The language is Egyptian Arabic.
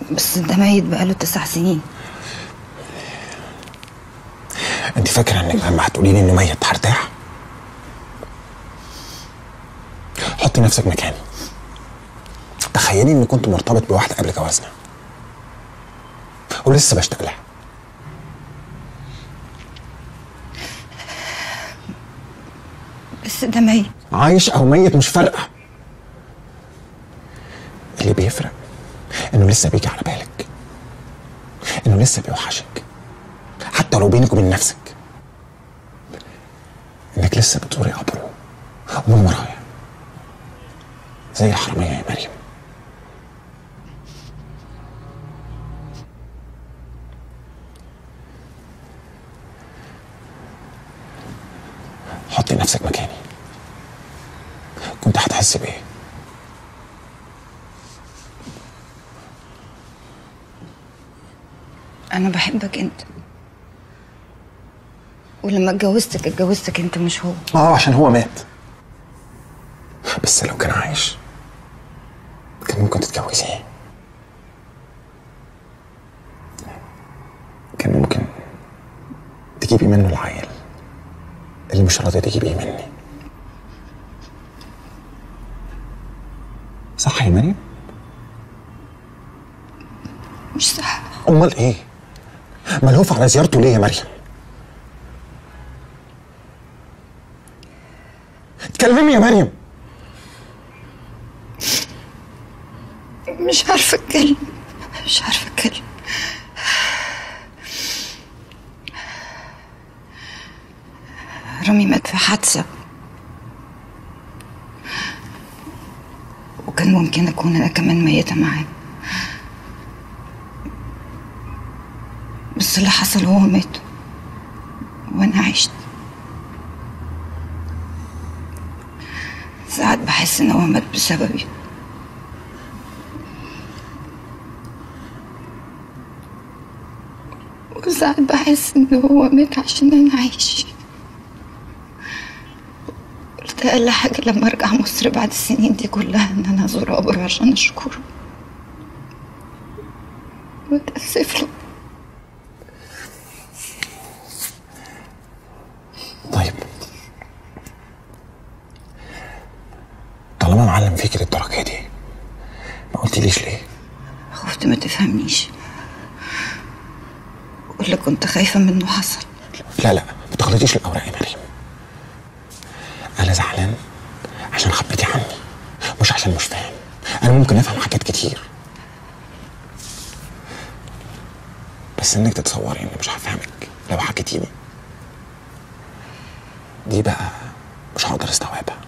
بس ده ميت بقاله تسع سنين انت فاكره انك لما هتقولي لي انه ميت هرتاح حطي نفسك مكاني تخيلي اني كنت مرتبط بواحده قبل جوازنا ولسه بشتاق لها بس ده ميت عايش او ميت مش فارقه اللي بيفرق انه لسه بيجي على بالك انه لسه بيوحشك حتى لو بينك وبين نفسك انك لسه بتزوري قبره ومن ورايا زي الحراميه يا مريم حطي نفسك مكاني كنت هتحس بايه انا بحبك انت ولما اتجوزتك اتجوزتك انت مش هو اه عشان هو مات بس لو كان عايش كان ممكن تتجوزيه كان ممكن تجيبي منه العيل اللي مش راضي تجيبيه مني صح يا مريم؟ مش صح امال ايه؟ ملهوف على زيارته ليه يا مريم؟ اتكلمي يا مريم مش عارفه اتكلم مش عارفه اتكلم رامي مات في حادثه وكان ممكن اكون انا كمان ميته معاه بس اللي حصل هو مات وانا عشت ساعات بحس ان هو مات بسببي وساعات بحس ان هو مات عشان انا عايش قلت اقل حاجه لما ارجع مصر بعد السنين دي كلها ان انا ازور قبره عشان اشكره واتاسف له طيب طالما معلم فيك للدرجه دي ما قلتليش ليه؟ خفت ما تفهمنيش واللي كنت خايفه منه حصل لا لا ما تخلطيش الاوراق يا مريم انا زعلان عشان خبيتي عني مش عشان مش فاهم انا ممكن افهم حاجات كتير بس انك تتصوري اني مش هفهمك لو حكيتيلي دي بقى مش هقدر استوعبها